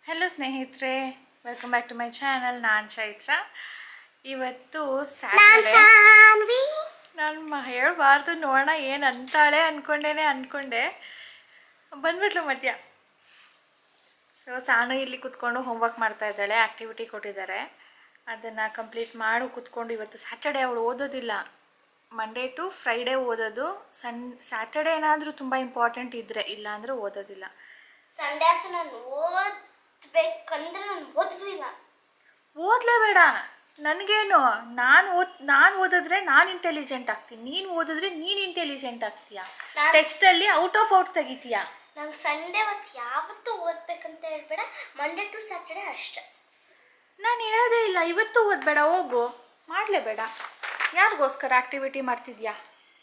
Hello ಸ್ನೇಹಿತರೆ welcome back to my channel ನಾನು ಚೈತ್ರ ಇವತ್ತು ಸ್ಯಾಟರ್ಡೆ ನಾನು ಹೇಳಬಾರ್ದು ನೋಡೋಣ ಏನು ಅಂತಾಳೆ ಅಂದ್ಕೊಂಡೇನೆ ಅಂದ್ಕೊಂಡೆ ಬಂದ್ಬಿಟ್ಲು ಮಧ್ಯ ಸೊ ಸಾನು ಇಲ್ಲಿ ಕುತ್ಕೊಂಡು ಹೋಮ್ವರ್ಕ್ ಮಾಡ್ತಾ ಇದ್ದಾಳೆ ಆ್ಯಕ್ಟಿವಿಟಿ ಕೊಟ್ಟಿದ್ದಾರೆ ಅದನ್ನು ಕಂಪ್ಲೀಟ್ ಮಾಡು ಕುತ್ಕೊಂಡು ಇವತ್ತು ಸ್ಯಾಟರ್ಡೆ ಅವಳು ಓದೋದಿಲ್ಲ ಮಂಡೇ ಟು ಫ್ರೈಡೇ ಓದೋದು ಸನ್ ಸ್ಯಾಟರ್ಡೆ ಏನಾದರೂ ತುಂಬ ಇಂಪಾರ್ಟೆಂಟ್ ಇದ್ದರೆ ಇಲ್ಲಾಂದರೆ ಓದೋದಿಲ್ಲ ಸಂಡೇ ಅಂತ ನಾನು ಓದ್ಬೇಕಂದ್ರೆ ನಾನು ಓದಿದ್ದು ಇಲ್ಲ ಓದಲೇಬೇಡ ನನಗೇನು ನಾನು ಓದ್ ನಾನು ಓದಿದ್ರೆ ನಾನು ಇಂಟೆಲಿಜೆಂಟ್ ಆಗ್ತೀನಿ ನೀನು ಓದಿದ್ರೆ ನೀನು ಇಂಟೆಲಿಜೆಂಟ್ ಆಗ್ತೀಯಾ ನಾನ್- ಟೆಸ್ಟಲ್ಲಿ ಔಟ್ ಆಫ್ ಔಟ್ ತೆಗಿತೀಯಾ ನಂಗೆ ಸಂಡೇ ಹೊತ್ತು ಯಾವತ್ತೂ ಓದ್ಬೇಕಂತ ಹೇಳ್ಬೇಡ ಮಂಡೇ ಟು ಸ್ಯಾಟರ್ಡೆ ಅಷ್ಟೇ ನಾನು ಹೇಳೋದೇ ಇಲ್ಲ ಇವತ್ತು ಓದಬೇಡ ಹೋಗು ಮಾಡಲೇಬೇಡ ಯಾರಿಗೋಸ್ಕರ ಆ್ಯಕ್ಟಿವಿಟಿ ಮಾಡ್ತಿದ್ಯಾ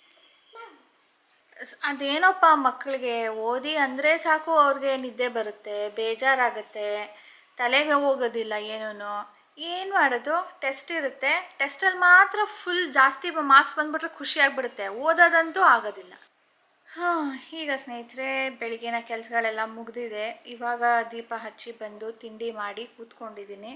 ಸ್- ಅದೇನೋಪ್ಪ ಮಕ್ಕಳಿಗೆ ಓದಿ ಅಂದರೆ ಸಾಕು ಅವ್ರಿಗೆ ನಿದ್ದೆ ಬರುತ್ತೆ ಬೇಜಾರಾಗುತ್ತೆ ತಲೆಗೆ ಹೋಗೋದಿಲ್ಲ ಏನೂ ಏನು ಮಾಡೋದು ಟೆಸ್ಟ್ ಇರುತ್ತೆ ಟೆಸ್ಟಲ್ಲಿ ಮಾತ್ರ ಫುಲ್ ಜಾಸ್ತಿ ಮಾರ್ಕ್ಸ್ ಬಂದ್ಬಿಟ್ರೆ ಖುಷಿ ಆಗಿಬಿಡುತ್ತೆ ಓದೋದಂತೂ ಆಗೋದಿಲ್ಲ ಹಾಂ ಈಗ ಸ್ನೇಹಿತರೆ ಬೆಳಿಗ್ಗಿನ ಕೆಲಸಗಳೆಲ್ಲ ಮುಗಿದಿದೆ ಇವಾಗ ದೀಪ ಹಚ್ಚಿ ಬಂದು ತಿಂಡಿ ಮಾಡಿ ಕೂತ್ಕೊಂಡಿದ್ದೀನಿ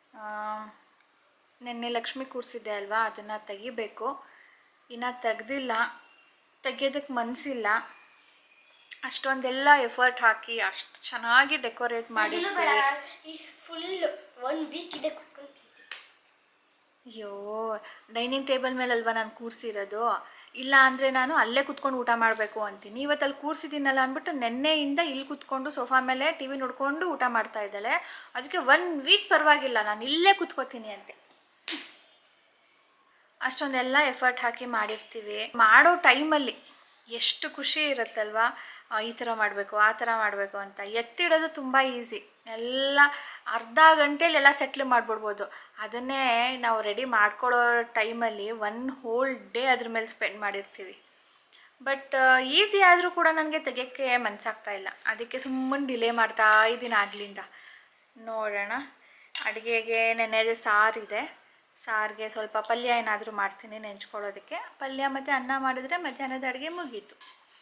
ನಿನ್ನೆ ಲಕ್ಷ್ಮಿ ಕೂರಿಸಿದ್ದೆ ಅಲ್ವಾ ಅದನ್ನು ತೆಗಿಬೇಕು ಇನ್ನು ತೆಗ್ದಿಲ್ಲ ತೆಗಿಯೋದಕ್ಕೆ ಮನಸ್ಸಿಲ್ಲ ಅಷ್ಟೊಂದೆಲ್ಲ ಎಫರ್ಟ್ ಹಾಕಿ ಅಷ್ಟು ಚೆನ್ನಾಗಿ ಡೆಕೋರೇಟ್ ಬೇಡ ಮಾಡಿರ್ತೀವಿ ಈ ಫುಲ್ ಒನ್ ವೀಕ್ ಇದೆ ಕುತ್ಕೊಂತೀನಿ ಅಯ್ಯೋ ಡೈನಿಂಗ್ ಟೇಬಲ್ ಮೇಲೆ ಅಲ್ವಾ ನಾನು ಕೂರಿಸಿರೋದು ಇಲ್ಲ ಅಂದರೆ ನಾನು ಅಲ್ಲೇ ಕುತ್ಕೊಂಡು ಊಟ ಮಾಡಬೇಕು ಅಂತೀನಿ ಇವತ್ತು ಅಲ್ಲಿ ಕೂರಿಸಿದ್ದೀನಲ್ಲ ಅಂದ್ಬಿಟ್ಟು ನೆನ್ನೆಯಿಂದ ಇಲ್ಲಿ ಕುತ್ಕೊಂಡು ಸೋಫಾ ಮೇಲೆ ಟಿ ವಿ ನೋಡ್ಕೊಂಡು ಊಟ ಮಾಡ್ತಾ ಇದ್ದಾಳೆ ಅದಕ್ಕೆ ಒನ್ ವೀಕ್ ಪರವಾಗಿಲ್ಲ ನಾನು ಇಲ್ಲೇ ಕುತ್ಕೋತೀನಿ ಅಂತೆ ಅಷ್ಟೊಂದೆಲ್ಲ ಎಫರ್ಟ್ ಹಾಕಿ ಮಾಡಿರ್ತೀವಿ ಮಾಡೋ ಟೈಮಲ್ಲಿ ಎಷ್ಟು ಖುಷಿ ಇರುತ್ತಲ್ವಾ ಆ, ಈ ಥರ ಮಾಡಬೇಕು ಆ ಥರ ಮಾಡಬೇಕು ಅಂತ ಎತ್ತಿಡೋದು ತುಂಬ ಈಸಿ ಎಲ್ಲ ಅರ್ಧ ಗಂಟೆಲಿ ಎಲ್ಲ ಸೆಟ್ಲ್ ಮಾಡಿಬಿಡ್ಬೋದು ಅದನ್ನೇ ನಾವು ರೆಡಿ ಮಾಡ್ಕೊಳ್ಳೋ ಟೈಮಲ್ಲಿ ಒನ್ ಹೋಲ್ ಡೇ ಅದ್ರ ಮೇಲೆ ಸ್ಪೆಂಡ್ ಮಾಡಿರ್ತೀವಿ ಬಟ್ ಈಸಿ ಆದರೂ ಕೂಡ ನನಗೆ ತೆಗಿಯೋಕ್ಕೆ ಮನಸ್ಸಾಗ್ತಾ ಇಲ್ಲ ಅದಕ್ಕೆ ಸುಮ್ಮನೆ ಡಿಲೇ ಮಾಡ್ತಾ ಇದ್ದೀನಿ ಆಗ್ಲಿಂದ ನೋಡೋಣ ಅಡುಗೆಗೆ ನೆನೆದೇ ಸಾರಿದೆ ಸಾರಿಗೆ ಸ್ವಲ್ಪ ಪಲ್ಯ ಏನಾದರೂ ಮಾಡ್ತೀನಿ ನೆಂಚ್ಕೊಳ್ಳೋದಕ್ಕೆ ಪಲ್ಯ ಮತ್ತು ಅನ್ನ ಮಾಡಿದರೆ ಮಧ್ಯಾಹ್ನದ ಅಡುಗೆ ಮುಗೀತು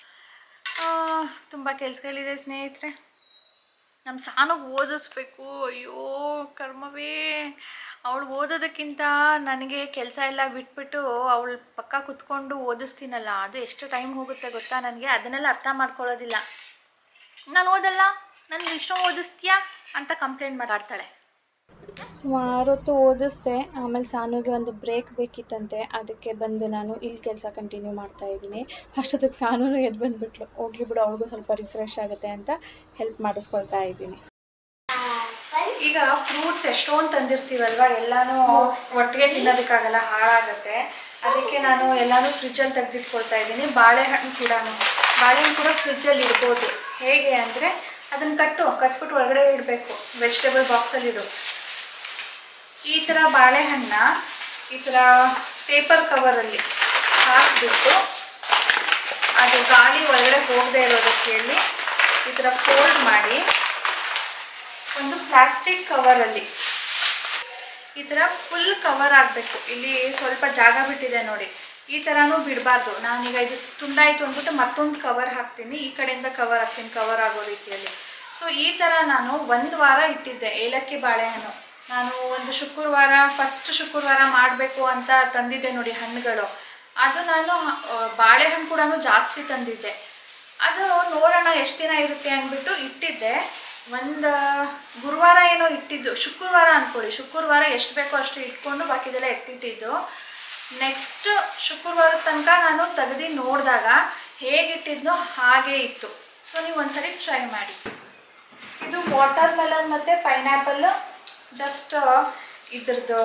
ತುಂಬ ಕೆಲಸಗಳಿದೆ ಸ್ನೇಹಿತರೆ ನಮ್ಮ ಸಾನಿಗೆ ಓದಿಸ್ಬೇಕು ಅಯ್ಯೋ ಕರ್ಮವೇ ಅವಳು ಓದೋದಕ್ಕಿಂತ ನನಗೆ ಕೆಲಸ ಎಲ್ಲ ಬಿಟ್ಬಿಟ್ಟು ಅವಳು ಪಕ್ಕ ಕುತ್ಕೊಂಡು ಓದಿಸ್ತೀನಲ್ಲ ಅದು ಎಷ್ಟು ಟೈಮ್ ಹೋಗುತ್ತೆ ಗೊತ್ತಾ ನನಗೆ ಅದನ್ನೆಲ್ಲ ಅರ್ಥ ಮಾಡ್ಕೊಳ್ಳೋದಿಲ್ಲ ನಾನು ಓದಲ್ಲ ನನಗೆ ಇಷ್ಟು ಓದಿಸ್ತೀಯಾ ಅಂತ ಕಂಪ್ಲೇಂಟ್ ಮಾತಾಡ್ತಾಳೆ ಸುಮಾರು ಹೊತ್ತು ಓದಿಸ್ದೆ ಆಮೇಲೆ ಸಾನುಗೆ ಒಂದು ಬ್ರೇಕ್ ಬೇಕಿತ್ತಂತೆ ಅದಕ್ಕೆ ಬಂದು ನಾನು ಇಲ್ಲಿ ಕೆಲಸ ಕಂಟಿನ್ಯೂ ಮಾಡ್ತಾ ಇದ್ದೀನಿ ಅಷ್ಟೊತ್ತಿಗೆ ಸಾನು ಎದ್ದು ಬಂದ್ಬಿಟ್ಲು ಹೋಗ್ಲಿ ಬಿಡು ಅವ್ಳಿಗೂ ಸ್ವಲ್ಪ ರಿಫ್ರೆಶ್ ಆಗುತ್ತೆ ಅಂತ ಹೆಲ್ಪ್ ಮಾಡಿಸ್ಕೊಳ್ತಾ ಇದ್ದೀನಿ ಈಗ ಫ್ರೂಟ್ಸ್ ಎಷ್ಟೊಂದು ತಂದಿರ್ತೀವಲ್ವಾ ಎಲ್ಲಾನು ಒಟ್ಟಿಗೆ ತಿನ್ನೋದಕ್ಕಾಗಲ್ಲ ಹಾಳಾಗುತ್ತೆ ಅದಕ್ಕೆ ನಾನು ಎಲ್ಲಾನು ಫ್ರಿಜ್ಜಲ್ಲಿ ತೆಗೆದಿಟ್ಕೊಳ್ತಾ ಇದ್ದೀನಿ ಬಾಳೆಹಣ್ಣು ಕೂಡ ಬಾಳೆಹಣ್ಣು ಕೂಡ ಫ್ರಿಜ್ಜಲ್ಲಿ ಇಡ್ಬೋದು ಹೇಗೆ ಅಂದರೆ ಅದನ್ನು ಕಟ್ಟು ಕಟ್ಬಿಟ್ಟು ಒಳಗಡೆ ಇಡಬೇಕು ವೆಜಿಟೇಬಲ್ ಬಾಕ್ಸಲ್ಲಿ ಇಡು ಈ ಥರ ಬಾಳೆಹಣ್ಣ ಈ ಥರ ಪೇಪರ್ ಕವರಲ್ಲಿ ಹಾಕಿಬಿಟ್ಟು ಅದು ಗಾಳಿ ಒಳಗಡೆ ಹೋಗದೆ ಇರೋದಕ್ಕೆ ಹೇಳಿ ಈ ಥರ ಫೋಲ್ಡ್ ಮಾಡಿ ಒಂದು ಪ್ಲಾಸ್ಟಿಕ್ ಕವರಲ್ಲಿ ಈ ಥರ ಫುಲ್ ಕವರ್ ಆಗಬೇಕು ಇಲ್ಲಿ ಸ್ವಲ್ಪ ಜಾಗ ಬಿಟ್ಟಿದೆ ನೋಡಿ ಈ ಥರನೂ ಬಿಡಬಾರ್ದು ನಾನೀಗ ಇದು ತುಂಡಾಯಿತು ಅಂದ್ಬಿಟ್ಟು ಮತ್ತೊಂದು ಕವರ್ ಹಾಕ್ತೀನಿ ಈ ಕಡೆಯಿಂದ ಕವರ್ ಹಾಕ್ತೀನಿ ಕವರ್ ಆಗೋ ರೀತಿಯಲ್ಲಿ ಸೊ ಈ ಥರ ನಾನು ಒಂದು ವಾರ ಇಟ್ಟಿದ್ದೆ ಏಲಕ್ಕಿ ಬಾಳೆಹಣ್ಣು ನಾನು ಒಂದು ಶುಕ್ರವಾರ ಫಸ್ಟ್ ಶುಕ್ರವಾರ ಮಾಡಬೇಕು ಅಂತ ತಂದಿದ್ದೆ ನೋಡಿ ಹಣ್ಣುಗಳು ಅದು ನಾನು ಆ, ಬಾಳೆಹಣ್ಣು ಕೂಡ ಜಾಸ್ತಿ ತಂದಿದ್ದೆ ಅದು ನೋಡೋಣ ಎಷ್ಟು ದಿನ ಇರುತ್ತೆ ಅಂದ್ಬಿಟ್ಟು ಇಟ್ಟಿದ್ದೆ ಒಂದು ಗುರುವಾರ ಏನೋ ಇಟ್ಟಿದ್ದು ಶುಕ್ರವಾರ ಅಂದ್ಕೊಳ್ಳಿ ಶುಕ್ರವಾರ ಎಷ್ಟು ಬೇಕೋ ಅಷ್ಟು ಇಟ್ಕೊಂಡು ಬಾಕಿದೆಲ್ಲ ಎತ್ತಿಟ್ಟಿದ್ದು ನೆಕ್ಸ್ಟ್ ಶುಕ್ರವಾರದ ತನಕ ನಾನು ತೆಗೆದು ನೋಡಿದಾಗ ಹೇಗಿಟ್ಟಿದ್ನೋ ಹಾಗೇ ಇತ್ತು ಸೊ ನೀವು ಒಂದ್ಸರಿ ಟ್ರೈ ಮಾಡಿ ಇದು ವಾಟರ್ ಮೆಲನ್ ಮತ್ತು ಪೈನಾಪಲ್ ಜಸ್ಟ್ ಇದ್ರದ್ದು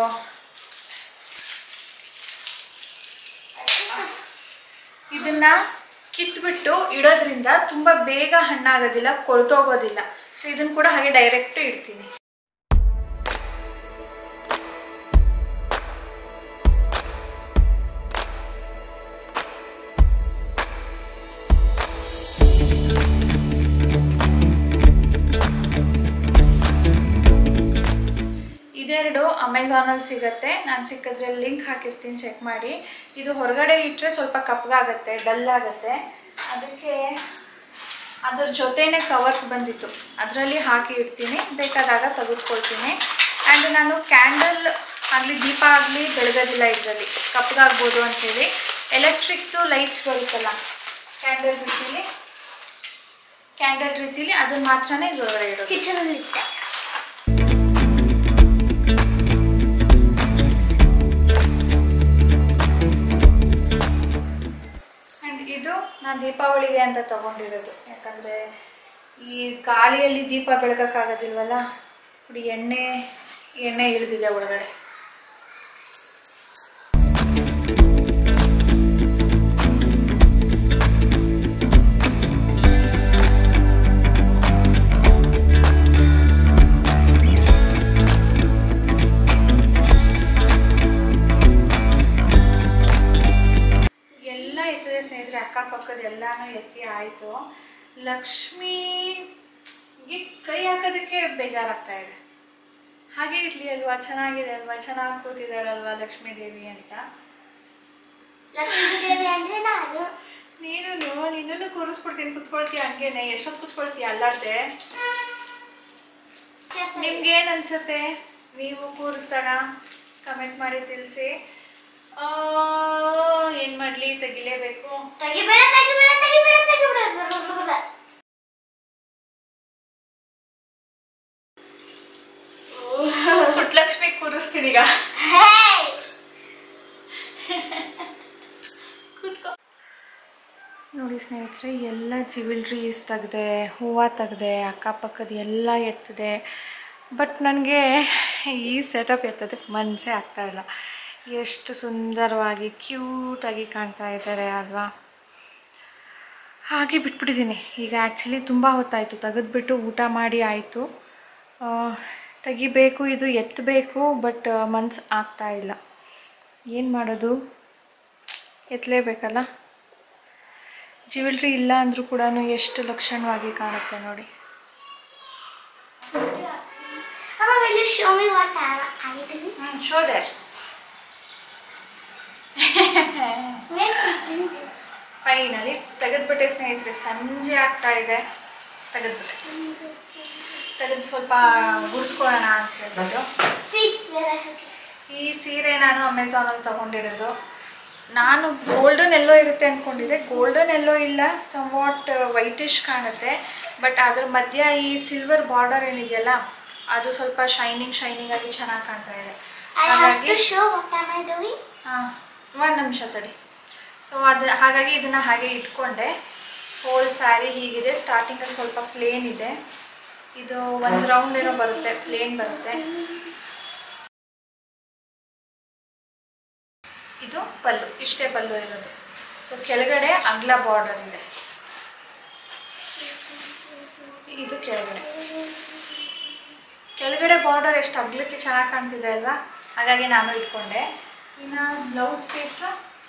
ಇದನ್ನ ಕಿತ್ಬಿಟ್ಟು ಇಡೋದ್ರಿಂದ ತುಂಬ ಬೇಗ ಹಣ್ಣಾಗೋದಿಲ್ಲ ಕೊಳ್ತೋಗೋದಿಲ್ಲ ಸೊ ಇದನ್ನ ಕೂಡ ಹಾಗೆ ಡೈರೆಕ್ಟ್ ಇಡ್ತೀನಿ ಇದೆರಡು ಅಮೆಝಾನಲ್ಲಿ ಸಿಗುತ್ತೆ ನಾನು ಸಿಕ್ಕಿದ್ರೆ ಲಿಂಕ್ ಹಾಕಿರ್ತೀನಿ ಚೆಕ್ ಮಾಡಿ ಇದು ಹೊರಗಡೆ ಇಟ್ಟರೆ ಸ್ವಲ್ಪ ಕಪ್ಪಗಾಗುತ್ತೆ ಡಲ್ ಆಗುತ್ತೆ ಅದಕ್ಕೆ ಅದ್ರ ಜೊತೆನೇ ಕವರ್ಸ್ ಬಂದಿತ್ತು ಅದರಲ್ಲಿ ಹಾಕಿ ಇಡ್ತೀನಿ ಬೇಕಾದಾಗ ತೆಗೆದುಕೊಳ್ತೀನಿ ಆ್ಯಂಡ್ ನಾನು ಕ್ಯಾಂಡಲ್ ಆಗಲಿ ದೀಪ ಆಗಲಿ ಬೆಳಗೋದಿಲ್ಲ ಇದರಲ್ಲಿ ಕಪ್ಪಗಾಗ್ಬೋದು ಅಂಥೇಳಿ ಎಲೆಕ್ಟ್ರಿಕ್ದು ಲೈಟ್ಸ್ ಬರುತ್ತಲ್ಲ ಕ್ಯಾಂಡಲ್ ರೀತಿಲಿ ಕ್ಯಾಂಡಲ್ ರೀತಿಲಿ ಅದನ್ನ ಮಾತ್ರನೇ ಇದ್ರೊಳಗಡೆ ಇಡೋದು ಕಿಚನಲ್ಲಿ ಇಟ್ಟೆ ಆ್ಯಂಡ್ ಇದು ನಾನು ದೀಪಾವಳಿಗೆ ಅಂತ ತಗೊಂಡಿರೋದು ಯಾಕಂದರೆ ಈ ಗಾಳಿಯಲ್ಲಿ ದೀಪ ಬೆಳಗೋಕ್ಕಾಗೋದಿಲ್ವಲ್ಲ ನೋಡಿ ಎಣ್ಣೆ ಎಣ್ಣೆ ಇಳಿದಿದೆ ಒಳಗಡೆ ಎಲ್ಲ ಎತ್ತಿದೆ ಸ್ನೇಹಿತರೆ ಅಕ್ಕಪಕ್ಕದ ಎಲ್ಲಾನು ಎತ್ತಿ ಆಯಿತು ಲಕ್ಷ್ಮಿಗೆ ಕೈ ಹಾಕೋದಕ್ಕೆ ಬೇಜಾರಾಗ್ತಾ ಇದೆ ಹಾಗೆ ಇರಲಿ ಅಲ್ವಾ ಚೆನ್ನಾಗಿದೆ ಅಲ್ವಾ ಚೆನ್ನಾಗಿ ಕೂತಿದ್ದಾಳಲ್ವಾ ಲಕ್ಷ್ಮೀ ದೇವಿ ಅಂತ ಲಕ್ಷ್ಮೀ ದೇವಿ ಅಂದ್ರೆ ನಾನು ನೀನು ನಿನ್ನನ್ನು ಕೂರಿಸ್ಬಿಡ್ತೀನಿ ಕುತ್ಕೊಳ್ತೀಯ ಹಂಗೇನೆ ಎಷ್ಟೊತ್ತು ಕುತ್ಕೊಳ್ತೀಯ ಅಲ್ಲಾಡ್ದೆ ನಿಮ್ಗೆ ಏನ್ ಅನ್ಸುತ್ತೆ ನೀವು ಕೂರಿಸ್ದಾಗ ಕಮೆಂಟ್ ಮಾಡಿ ತಿಳಿಸಿ ಏನ್ ಮಾಡ್ಲಿ ತೆಗಿಲೇಬೇಕು ತೆಗಿಬೇಡ ತೆಗಿಬೇಡ ತೆಗಿಬೇಡ ತೆಗಿಬೇಡ ಪುಟ್ಲಕ್ಷ್ಮಿ ಕೂರಿಸ್ತೀನಿ ಈಗ ಹೇಯ್ ಕೂತ್ಕೋ ನೋಡಿ ಸ್ನೇಹಿತರೆ ಎಲ್ಲ ಜ್ಯುವೆಲ್ರೀಸ್ ತೆಗ್ದೆ ಹೂವು ತೆಗ್ದೆ ಅಕ್ಕಪಕ್ಕದ ಎಲ್ಲ ಎತ್ತಿದೆ ಬಟ್ ನನಗೆ ಈ ಸೆಟಪ್ ಎತ್ತೋದಕ್ಕೆ ಮನಸ್ಸೇ ಆಗ್ತಾ ಇಲ್ಲ ಎಷ್ಟು ಸುಂದರವಾಗಿ ಕ್ಯೂಟಾಗಿ ಕಾಣ್ತಾ ಇದ್ದಾರೆ ಅಲ್ವಾ ಹಾಗೆ ಬಿಟ್ಬಿಟ್ಟಿದ್ದೀನಿ ಈಗ ಆ್ಯಕ್ಚುಲಿ ತುಂಬ ಹೊತ್ತಾಯಿತು ತೆಗೆದ್ಬಿಟ್ಟು ಊಟ ಮಾಡಿ ಆಯಿತು ತೆಗಿಬೇಕು ಇದು ಎತ್ತಬೇಕು ಬಟ್ ಮನ್ಸು ಆಗ್ತಾ ಇಲ್ಲ ಏನು ಮಾಡೋದು ಎತ್ತಲೇಬೇಕಲ್ಲ ಜ್ಯುವೆಲ್ರಿ ಇಲ್ಲ ಅಂದರೂ ಕೂಡ ಎಷ್ಟು ಲಕ್ಷಣವಾಗಿ ಕಾಣುತ್ತೆ ನೋಡಿ Mama, will you show me what I, I did? ಹ್ಞೂ show there Where did you do this? Finally ತೆಗೆದ್ಬಿಟ್ಟೆ ಸ್ನೇಹಿತರೆ ಸಂಜೆ ಆಗ್ತಾ ಇದೆ ತೆಗೆದ್ಬಿಟ್ಟೆ ತೆಗೆದು ಸ್ವಲ್ಪ ಗುಡಿಸ್ಕೊಳ್ಳೋಣ ಅಂತ ಹೇಳ್ಬಿಟ್ಟು See where I have it. ಈ ಸೀರೆ ನಾನು ಅಮೆಝಾನಲ್ಲಿ ತೊಗೊಂಡಿರೋದು ನಾನು ಗೋಲ್ಡನ್ ಎಲ್ಲೋ ಇರುತ್ತೆ ಅಂದ್ಕೊಂಡಿದ್ದೆ ಗೋಲ್ಡನ್ ಎಲ್ಲೋ ಇಲ್ಲ ಸಮ್ ವಾಟ್ ವೈಟಿಶ್ ಕಾಣುತ್ತೆ ಬಟ್ ಅದ್ರ ಮಧ್ಯ ಈ ಸಿಲ್ವರ್ ಬಾರ್ಡರ್ ಏನಿದೆಯಲ್ಲ ಅದು ಸ್ವಲ್ಪ ಶೈನಿಂಗ್ ಶೈನಿಂಗ್ ಆಗಿ ಚೆನ್ನಾಗಿ ಕಾಣ್ತಾ ಇದೆ I have ಹಾಗಾಗಿ to show what am I doing? ಹಾಂ ಒಂದು ನಿಮಿಷ ತಡಿ ಸೊ ಅದು ಹಾಗಾಗಿ ಇದನ್ನು ಹಾಗೆ ಇಟ್ಕೊಂಡೆ ಹೋಲ್ ಸ್ಯಾರಿ ಹೀಗಿದೆ ಸ್ಟಾರ್ಟಿಂಗಲ್ಲಿ ಸ್ವಲ್ಪ ಪ್ಲೇನ್ ಇದೆ ಇದು ಒಂದು ರೌಂಡ್ ಏನೋ ಬರುತ್ತೆ ಪ್ಲೇನ್ ಬರುತ್ತೆ ಇದು ಪಲ್ಲು ಇಷ್ಟೇ ಪಲ್ಲು ಇರೋದು ಸೊ ಕೆಳಗಡೆ ಅಗ್ಲ ಬಾರ್ಡರ್ ಇದೆ ಇದು ಕೆಳಗಡೆ ಕೆಳಗಡೆ ಬಾರ್ಡರ್ ಎಷ್ಟು ಅಗ್ಲಕ್ಕೆ ಚೆನ್ನಾಗಿ ಕಾಣ್ತಿದೆ ಅಲ್ವಾ ಹಾಗಾಗಿ ನಾನು ಇಟ್ಕೊಂಡೆ ಇನ್ನು ಬ್ಲೌಸ್ ಪೀಸ್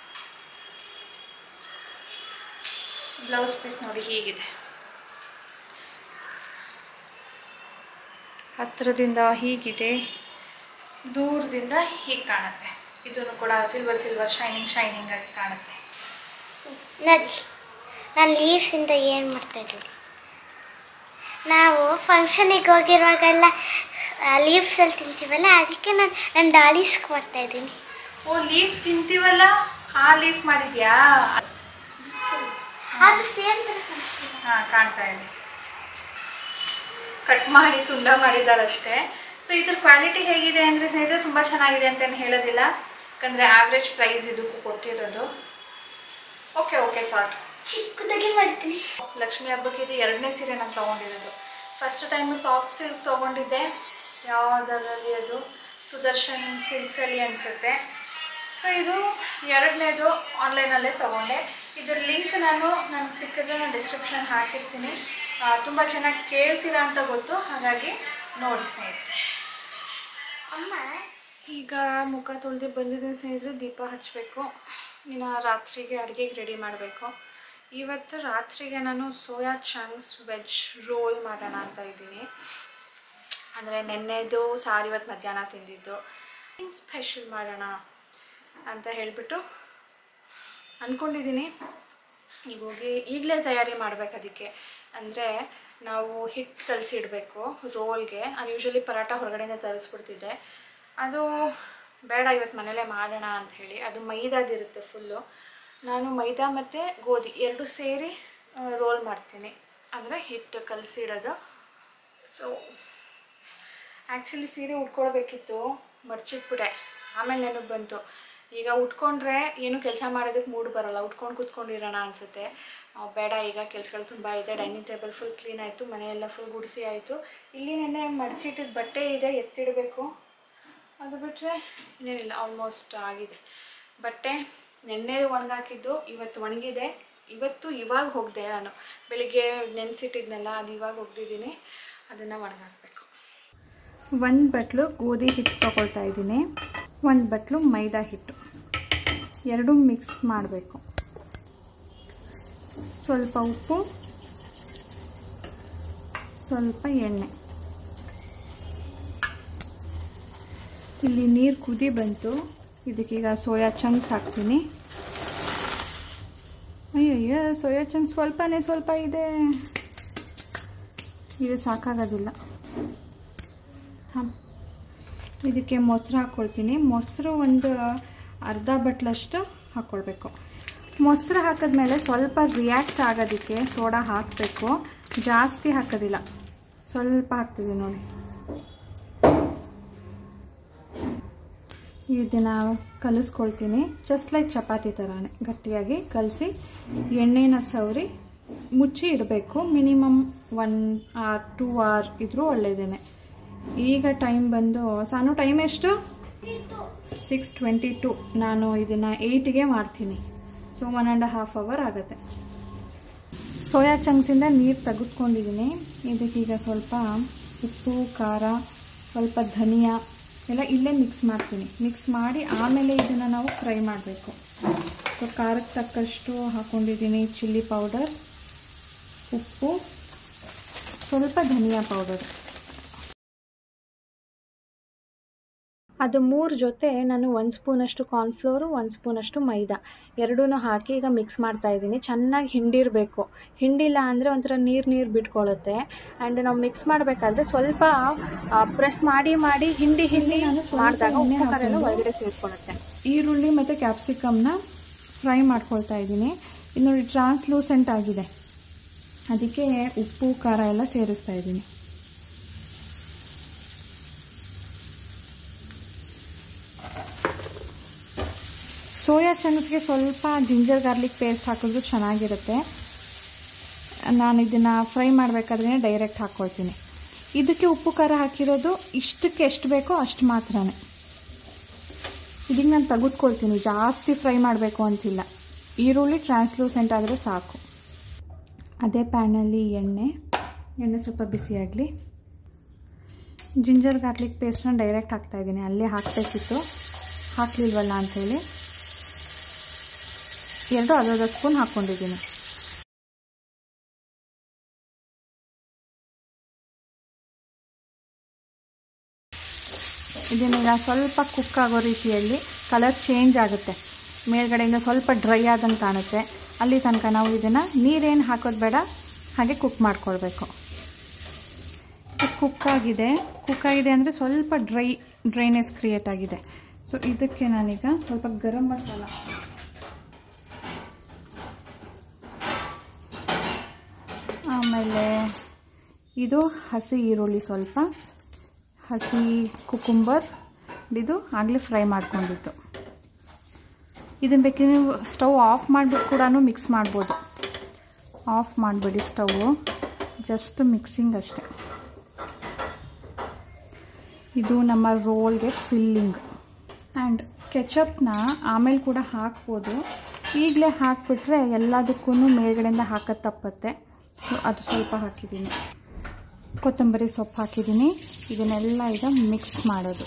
ಬ್ಲೌಸ್ ಪೀಸ್ ನೋಡಿ ಹೀಗಿದೆ ಹತ್ತಿರದಿಂದ ಹೀಗಿದೆ ದೂರದಿಂದ ಹೀಗೆ ಕಾಣುತ್ತೆ ಇದನ್ನು ಕೂಡ ಸಿಲ್ವರ್ ಸಿಲ್ವರ್ ಶೈನಿಂಗ್ ಶೈನಿಂಗ್ ಆಗಿ ಕಾಣುತ್ತೆ ನದಿ ನಾನು ಲೀವ್ಸಿಂದ ಏನು ಮಾಡ್ತಾಯಿದ್ದೀನಿ ನಾವು ಫಂಕ್ಷನಿಗೆ ಹೋಗಿರುವಾಗೆಲ್ಲ ಲೀವ್ಸಲ್ಲಿ ತಿಂತೀವಲ್ಲ ಅದಕ್ಕೆ ನಾನು ನಾನು ಡಾಲಿಸ್ಕ್ ಮಾಡ್ತಾಯಿದ್ದೀನಿ ಓ ಲೀಫ್ ತಿಂತೀವಲ್ಲ ಆ ಲೀಫ್ ಮಾಡಿದ್ಯಾ ಅದು ಸೇಮ್ ಥರ ಕಾಣ್ತಿದೆ. ಹಾಂ ಕಾಣ್ತಾ ಇದೆ ಕಟ್ ಮಾಡಿ ತುಂಡ ಮಾಡಿದ್ದಾಳಷ್ಟೇ ಸೊ ಇದ್ರ ಕ್ವಾಲಿಟಿ ಹೇಗಿದೆ ಅಂದರೆ ಸ್ನೇಹಿತರೆ ತುಂಬ ಚೆನ್ನಾಗಿದೆ ಅಂತೇನು ಹೇಳೋದಿಲ್ಲ ಯಾಕಂದರೆ ಆವ್ರೇಜ್ ಪ್ರೈಸ್ ಇದಕ್ಕೂ ಕೊಟ್ಟಿರೋದು ಓಕೆ ಓಕೆ ಸಾಟ್ ಚಿಕ್ಕದಾಗಿ ಮಾಡ್ತೀನಿ ಲಕ್ಷ್ಮಿ ಹಬ್ಬಕ್ಕೆ ಇದು ಎರಡನೇ ಸೀರೆ ನಾನು ತೊಗೊಂಡಿರೋದು ಫಸ್ಟ್ ಟೈಮು ಸಾಫ್ಟ್ ಸಿಲ್ಕ್ ತೊಗೊಂಡಿದ್ದೆ ಯಾವುದರಲ್ಲಿ ಅದು ಸುದರ್ಶನ್ ಸಿಲ್ಕ್ಸಲ್ಲಿ ಅನಿಸುತ್ತೆ ಸೊ ಇದು ಎರಡನೇದು ಆನ್ಲೈನಲ್ಲೇ ತೊಗೊಂಡೆ ಇದರ ಲಿಂಕ್ ನಾನು ನನಗೆ ಸಿಕ್ಕಿದ್ರೆ ನಾನು ಡಿಸ್ಕ್ರಿಪ್ಷನ್ ಹಾಕಿರ್ತೀನಿ ತುಂಬ ಚೆನ್ನಾಗಿ ಕೇಳ್ತೀರಾ ಅಂತ ಗೊತ್ತು ಹಾಗಾಗಿ ನೋಡಿ ಸ್ನೇಹಿತರೆ ಅಮ್ಮ ಈಗ ಮುಖ ತೊಳೆದು ಬಂದಿದ್ದೀನಿ ಸ್ನೇಹಿತರೆ ದೀಪ ಹಚ್ಚಬೇಕು ಇನ್ನು ರಾತ್ರಿಗೆ ಅಡುಗೆಗೆ ರೆಡಿ ಮಾಡಬೇಕು ಇವತ್ತು ರಾತ್ರಿಗೆ ನಾನು ಸೋಯಾ ಚಂಕ್ಸ್ ವೆಜ್ ರೋಲ್ ಮಾಡೋಣ ಅಂತ ಇದ್ದೀನಿ ಅಂದರೆ ನೆನ್ನೆದು ಸಾರು ಇವತ್ತು ಮಧ್ಯಾಹ್ನ ತಿಂದಿದ್ದು ಸ್ಪೆಷಲ್ ಮಾಡೋಣ ಅಂತ ಹೇಳಿಬಿಟ್ಟು ಅಂದ್ಕೊಂಡಿದ್ದೀನಿ ಈಗ ಹೋಗಿ ಈಗಲೇ ತಯಾರಿ ಮಾಡ್ಬೇಕು ಅದಕ್ಕೆ ಅಂದರೆ ನಾವು ಹಿಟ್ಟು ಕಲಸಿಡಬೇಕು ರೋಲ್ಗೆ ನಾನು ಯೂಶ್ವಲಿ ಪರಾಟ ಹೊರಗಡೆಯಿಂದ ತರಿಸ್ಬಿಡ್ತಿದ್ದೆ ಅದು ಬೇಡ ಇವತ್ತು ಮನೇಲೇ ಮಾಡೋಣ ಅಂತ ಹೇಳಿ ಅದು ಮೈದಾದಿರುತ್ತೆ ಫುಲ್ಲು ನಾನು ಮೈದಾ ಮತ್ತು ಗೋಧಿ ಎರಡು ಸೇರಿ ರೋಲ್ ಮಾಡ್ತೀನಿ ಅಂದರೆ ಹಿಟ್ಟು ಕಲಸಿಡೋದು ಸೊ ಆ್ಯಕ್ಚುಲಿ ಸೀರೆ ಉಟ್ಕೊಳ್ಬೇಕಿತ್ತು ಮಡ್ಚಿಟ್ಬಿಟ್ಟೆ ಆಮೇಲೆ ನೆನಪು ಬಂತು ಈಗ ಉಟ್ಕೊಂಡ್ರೆ ಏನು ಕೆಲಸ ಮಾಡೋದಕ್ಕೆ ಮೂಡ್ ಬರೋಲ್ಲ ಉಟ್ಕೊಂಡು ಕೂತ್ಕೊಂಡಿರೋಣ ಅನಿಸುತ್ತೆ ಬೇಡ ಈಗ ಕೆಲಸಗಳು ತುಂಬ ಇದೆ ಡೈನಿಂಗ್ ಟೇಬಲ್ ಫುಲ್ ಕ್ಲೀನ್ ಆಯಿತು ಮನೆಯೆಲ್ಲ ಫುಲ್ ಗುಡಿಸಿ ಆಯಿತು ಇಲ್ಲಿ ನೆನ್ನೆ ಮಡ್ಚಿಟ್ಟಿದ್ದು ಬಟ್ಟೆ ಇದೆ ಎತ್ತಿಡಬೇಕು ಅದು ಬಿಟ್ಟರೆ ಇನ್ನೇನಿಲ್ಲ ಆಲ್ಮೋಸ್ಟ್ ಆಗಿದೆ ಬಟ್ಟೆ ನೆನ್ನೆ ಒಣಗಾಕಿದ್ದು ಇವತ್ತು ಒಣಗಿದೆ ಇವತ್ತು ಇವಾಗ ಹೋಗಿದೆ ನಾನು ಬೆಳಿಗ್ಗೆ ನೆನೆಸಿಟ್ಟಿದ್ನಲ್ಲ ಅದು ಇವಾಗ ಹೋಗ್ದಿದ್ದೀನಿ ಅದನ್ನು ಒಣಗಾಕಬೇಕು ಒಂದು ಬಟ್ಲು ಗೋಧಿ ಹಿಟ್ಟು ತೊಗೊಳ್ತಾ ಇದ್ದೀನಿ ಒಂದು ಬಟ್ಲು ಮೈದಾ ಹಿಟ್ಟು ಎರಡೂ ಮಿಕ್ಸ್ ಮಾಡಬೇಕು ಸ್ವಲ್ಪ ಉಪ್ಪು ಸ್ವಲ್ಪ ಎಣ್ಣೆ ಇಲ್ಲಿ ನೀರು ಕುದಿ ಬಂತು ಇದಕ್ಕೀಗ ಸೋಯಾ ಚಂಕ್ಸ್ ಹಾಕ್ತೀನಿ ಅಯ್ಯಯ್ಯ ಸೋಯಾ ಚಂಕ್ಸ್ ಸ್ವಲ್ಪನೇ ಸ್ವಲ್ಪ ಇದೆ ಇದು ಸಾಕಾಗೋದಿಲ್ಲ ಹಾಂ ಇದಕ್ಕೆ ಮೊಸರು ಹಾಕ್ಕೊಳ್ತೀನಿ ಮೊಸರು ಒಂದು ಅರ್ಧ ಬಟ್ಲಷ್ಟು ಹಾಕ್ಕೊಳ್ಬೇಕು ಮೊಸರು ಹಾಕಿದ್ಮೇಲೆ ಸ್ವಲ್ಪ ರಿಯಾಕ್ಟ್ ಆಗೋದಕ್ಕೆ ಸೋಡಾ ಹಾಕಬೇಕು ಜಾಸ್ತಿ ಹಾಕೋದಿಲ್ಲ ಸ್ವಲ್ಪ ಹಾಕ್ತಿದ್ದೀನಿ ನೋಡಿ ಇದನ್ನು ಕಲಿಸ್ಕೊಳ್ತೀನಿ ಜಸ್ಟ್ ಲೈಕ್ ಚಪಾತಿ ಥರನೇ ಗಟ್ಟಿಯಾಗಿ ಕಲಸಿ ಎಣ್ಣೆನ ಸವರಿ ಮುಚ್ಚಿ ಇಡಬೇಕು minimum one or two or ಇದ್ರೂ ಒಳ್ಳೆಯದೇನೆ ಈಗ ಟೈಮ್ ಬಂದು ಸಾನು ಟೈಮ್ ಎಷ್ಟು ಸಿಕ್ಸ್ ಟ್ವೆಂಟಿ ಟು ನಾನು ಇದನ್ನು ಏಯ್ಟಿಗೆ ಮಾಡ್ತೀನಿ so one and half hour ಆಗುತ್ತೆ ಸೋಯಾ ಚಂಕ್ಸಿಂದ ನೀರು ತೆಗೆದುಕೊಂಡಿದ್ದೀನಿ ಇದಕ್ಕೀಗ ಸ್ವಲ್ಪ ಉಪ್ಪು ಖಾರ ಸ್ವಲ್ಪ ಧನಿಯಾ ಎಲ್ಲ ಇಲ್ಲೇ ಮಿಕ್ಸ್ ಮಾಡ್ತೀನಿ ಮಿಕ್ಸ್ ಮಾಡಿ ಆಮೇಲೆ ಇದನ್ನು ನಾವು ಫ್ರೈ ಮಾಡಬೇಕು ಸೊ ಖಾರಕ್ಕೆ ತಕ್ಕಷ್ಟು ಹಾಕ್ಕೊಂಡಿದ್ದೀನಿ ಚಿಲ್ಲಿ ಪೌಡರ್ ಉಪ್ಪು ಸ್ವಲ್ಪ ಧನಿಯಾ ಪೌಡರ್ ಅದು ಮೂರು ಜೊತೆ ನಾನು ಒಂದು ಸ್ಪೂನಷ್ಟು ಕಾರ್ನ್ಫ್ಲೋರು ಒಂದು ಸ್ಪೂನಷ್ಟು ಮೈದಾ ಎರಡೂ ಹಾಕಿ ಈಗ ಮಿಕ್ಸ್ ಮಾಡ್ತಾ ಇದ್ದೀನಿ ಚೆನ್ನಾಗಿ ಹಿಂಡಿರಬೇಕು ಹಿಂಡಿಲ್ಲ ಅಂದರೆ ಒಂಥರ ನೀರು ನೀರು ಬಿಟ್ಕೊಳ್ಳುತ್ತೆ ಆ್ಯಂಡ್ ನಾವು ಮಿಕ್ಸ್ ಮಾಡಬೇಕಾದ್ರೆ ಸ್ವಲ್ಪ ಪ್ರೆಸ್ ಮಾಡಿ ಮಾಡಿ ಹಿಂಡಿ ಹಿಂಡಿ ನಾನು ಸ್ವಲ್ಪ ಮಾಡಿದಾಗ ಎಣ್ಣೆ ಉಪ್ಪು ಖಾರ ಎಲ್ಲ ಹಾಕ್ಕೊಂಡು ಒಳಗಡೆ ಸೇರಿಕೊಳ್ಳುತ್ತೆ ಈರುಳ್ಳಿ ಮತ್ತು ಕ್ಯಾಪ್ಸಿಕಮ್ನ ಫ್ರೈ ಮಾಡ್ಕೊಳ್ತಾ ಇದ್ದೀನಿ ಇದು ನೋಡಿ ಟ್ರಾನ್ಸ್ಲೂಸೆಂಟ್ ಆಗಿದೆ ಅದಕ್ಕೆ ಉಪ್ಪು ಖಾರ ಎಲ್ಲ ಸೇರಿಸ್ತಾ ಇದ್ದೀನಿ ಸೋಯಾ ಚಂಕ್ಸ್ಗೆ ಸ್ವಲ್ಪ ಜಿಂಜರ್ ಗಾರ್ಲಿಕ್ ಪೇಸ್ಟ್ ಹಾಕಿದ್ರು ಚೆನ್ನಾಗಿರುತ್ತೆ ನಾನು ಇದನ್ನು ಫ್ರೈ ಮಾಡಬೇಕಾದ್ರೆ ಡೈರೆಕ್ಟ್ ಹಾಕ್ಕೊಳ್ತೀನಿ ಇದಕ್ಕೆ ಉಪ್ಪು ಖಾರ ಹಾಕಿರೋದು ಇಷ್ಟಕ್ಕೆ ಎಷ್ಟು ಬೇಕೋ ಅಷ್ಟು ಮಾತ್ರನೇ ಇದಕ್ಕೆ ನಾನು ತೆಗೆದುಕೊಳ್ತೀನಿ ಜಾಸ್ತಿ ಫ್ರೈ ಮಾಡಬೇಕು ಅಂತಿಲ್ಲ ಈರುಳ್ಳಿ ಟ್ರಾನ್ಸ್ಲೂಸೆಂಟ್ ಆದರೆ ಸಾಕು ಅದೇ ಪ್ಯಾನಲ್ಲಿ ಎಣ್ಣೆ ಎಣ್ಣೆ ಸ್ವಲ್ಪ ಬಿಸಿಯಾಗಲಿ ಜಿಂಜರ್ ಗಾರ್ಲಿಕ್ ಪೇಸ್ಟನ್ನ ಡೈರೆಕ್ಟ್ ಹಾಕ್ತಾಯಿದ್ದೀನಿ ಅಲ್ಲೇ ಹಾಕಬೇಕಿತ್ತು ಹಾಕಲಿಲ್ವಲ್ಲ ಅಂಥೇಳಿ ಎರಡು ಅರ್ಧ ಸ್ಪೂನ್ ಹಾಕ್ಕೊಂಡಿದ್ದೀನಿ ಇದನ್ನೀಗ ಸ್ವಲ್ಪ ಕುಕ್ ಆಗೋ ರೀತಿಯಲ್ಲಿ ಕಲರ್ ಚೇಂಜ್ ಆಗುತ್ತೆ ಮೇಲ್ಗಡೆಯಿಂದ ಸ್ವಲ್ಪ ಡ್ರೈ ಆದಂಗೆ ಕಾಣುತ್ತೆ ಅಲ್ಲಿ ತನಕ ನಾವು ಇದನ್ನು ನೀರೇನು ಹಾಕೋದು ಬೇಡ ಹಾಗೆ ಕುಕ್ ಮಾಡ್ಕೊಳ್ಬೇಕು ಕುಕ್ ಆಗಿದೆ ಕುಕ್ ಆಗಿದೆ ಅಂದರೆ ಸ್ವಲ್ಪ ಡ್ರೈ ಡ್ರೈನೆಸ್ ಕ್ರಿಯೇಟ್ ಆಗಿದೆ ಸೊ ಇದಕ್ಕೆ ನಾನೀಗ ಸ್ವಲ್ಪ ಗರಂ ಮಸಾಲ ಆಮೇಲೆ ಇದು ಹಸಿ ಈರುಳ್ಳಿ ಸ್ವಲ್ಪ ಹಸಿ ಕುಕುಂಬರ್ ಇದು ಆಗಲೇ ಫ್ರೈ ಮಾಡ್ಕೊಂಡಿತ್ತು ಇದನ್ನು ಬೇಕಿದ್ರೆ ನೀವು ಸ್ಟವ್ ಆಫ್ ಮಾಡಿಬಿಟ್ಟು ಕೂಡ ಮಿಕ್ಸ್ ಮಾಡ್ಬೋದು ಆಫ್ ಮಾಡಿಬಿಡಿ ಸ್ಟವ್ವು ಜಸ್ಟ್ ಮಿಕ್ಸಿಂಗ್ ಅಷ್ಟೆ ಇದು ನಮ್ಮ ರೋಲ್ಗೆ ಫಿಲ್ಲಿಂಗ್ ಆ್ಯಂಡ್ ಕೆಚಪ್ನ ಆಮೇಲೆ ಕೂಡ ಹಾಕ್ಬೋದು ಈಗಲೇ ಹಾಕ್ಬಿಟ್ರೆ ಎಲ್ಲದಕ್ಕೂ ಮೇಲ್ಗಡೆಯಿಂದ ಹಾಕೋದು ತಪ್ಪತ್ತೆ ಸೊ ಅದು ಸ್ವಲ್ಪ ಹಾಕಿದ್ದೀನಿ ಕೊತ್ತಂಬರಿ ಸೊಪ್ಪು ಹಾಕಿದ್ದೀನಿ ಇದನ್ನೆಲ್ಲ ಈಗ ಮಿಕ್ಸ್ ಮಾಡೋದು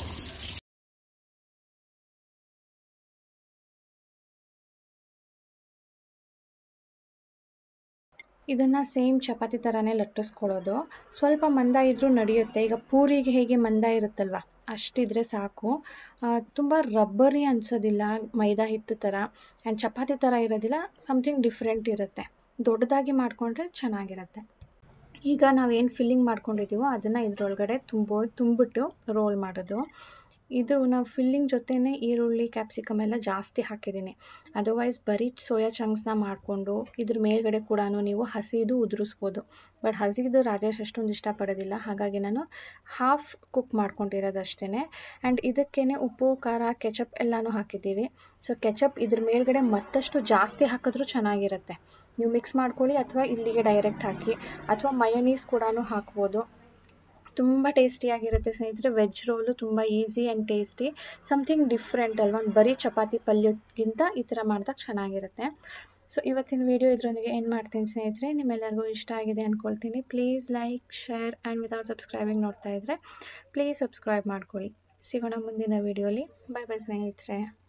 ಇದನ್ನು ಸೇಮ್ ಚಪಾತಿ ಥರನೇ ಲಟ್ಟಿಸ್ಕೊಳ್ಳೋದು ಸ್ವಲ್ಪ ಮಂದ ಇದ್ರೂ ನಡೆಯುತ್ತೆ ಈಗ ಪೂರಿಗೆ ಹೇಗೆ ಮಂದ ಇರುತ್ತಲ್ವ ಅಷ್ಟಿದ್ರೆ ಸಾಕು ತುಂಬ ರಬ್ಬರಿ ಅನ್ಸೋದಿಲ್ಲ ಮೈದಾ ಹಿಟ್ಟು ಥರ ಆ್ಯಂಡ್ ಚಪಾತಿ ಥರ ಇರೋದಿಲ್ಲ ಸಮಥಿಂಗ್ ಡಿಫ್ರೆಂಟ್ ಇರುತ್ತೆ ದೊಡ್ಡದಾಗಿ ಮಾಡಿಕೊಂಡ್ರೆ ಚೆನ್ನಾಗಿರುತ್ತೆ ಈಗ ನಾವೇನು ಫಿಲ್ಲಿಂಗ್ ಮಾಡ್ಕೊಂಡಿದ್ದೀವೋ ಅದನ್ನು ಇದರೊಳಗಡೆ ತುಂಬೋ ತುಂಬಿಟ್ಟು ರೋಲ್ ಮಾಡೋದು ಇದು ನಾವು ಫಿಲ್ಲಿಂಗ್ ಜೊತೆನೇ ಈರುಳ್ಳಿ ಕ್ಯಾಪ್ಸಿಕಮ್ ಎಲ್ಲ ಜಾಸ್ತಿ ಹಾಕಿದ್ದೀನಿ ಅದರ್ವೈಸ್ ಬರೀ ಸೋಯಾ ಚಂಕ್ಸ್ನ ಮಾಡಿಕೊಂಡು ಇದ್ರ ಮೇಲ್ಗಡೆ ಕೂಡ ನೀವು ಹಸಿದು ಉದುರಿಸ್ಬೋದು ಬಟ್ ಹಸಿದು ರಾಜೇಶ್ ಅಷ್ಟೊಂದು ಇಷ್ಟಪಡೋದಿಲ್ಲ ಹಾಗಾಗಿ ನಾನು ಹಾಫ್ ಕುಕ್ ಮಾಡ್ಕೊಂಡಿರೋದು ಅಷ್ಟೇ ಆ್ಯಂಡ್ ಇದಕ್ಕೇ ಉಪ್ಪು ಖಾರ ಕೆಚಪ್ ಎಲ್ಲನೂ ಹಾಕಿದ್ದೀವಿ ಸೊ ಕೆಚಪ್ ಇದ್ರ ಮೇಲ್ಗಡೆ ಮತ್ತಷ್ಟು ಜಾಸ್ತಿ ಹಾಕಿದ್ರೂ ಚೆನ್ನಾಗಿರುತ್ತೆ ನೀವು ಮಿಕ್ಸ್ ಮಾಡ್ಕೊಳ್ಳಿ ಅಥವಾ ಇಲ್ಲಿಗೆ ಡೈರೆಕ್ಟ್ ಹಾಕಿ ಅಥವಾ ಮಯೋನೀಸ್ ಕೂಡ ಹಾಕ್ಬೋದು ತುಂಬ ಟೇಸ್ಟಿಯಾಗಿರುತ್ತೆ ಸ್ನೇಹಿತರೆ ವೆಜ್ ರೋಲು ತುಂಬ easy and tasty something different ಅಲ್ವಾ ಬರೀ ಚಪಾತಿ ಪಲ್ಯಕ್ಕಿಂತ ಈ ಥರ ಮಾಡಿದಾಗ ಚೆನ್ನಾಗಿರುತ್ತೆ ಸೊ ಇವತ್ತಿನ ವಿಡಿಯೋ ಇದರೊಂದಿಗೆ ಏನು ಮಾಡ್ತೀನಿ ಸ್ನೇಹಿತರೆ ನಿಮ್ಮೆಲ್ಲರಿಗೂ ಇಷ್ಟ ಆಗಿದೆ ಅಂದ್ಕೊಳ್ತೀನಿ please like share and without subscribing ನೋಡ್ತಾ ಇದ್ದರೆ ಪ್ಲೀಸ್ ಸಬ್ಸ್ಕ್ರೈಬ್ ಮಾಡ್ಕೊಳ್ಳಿ ಸಿಗೋಣ ಮುಂದಿನ ವಿಡಿಯೋಲಿ ಬಾಯ್ ಬಾಯ್ ಸ್ನೇಹಿತರೆ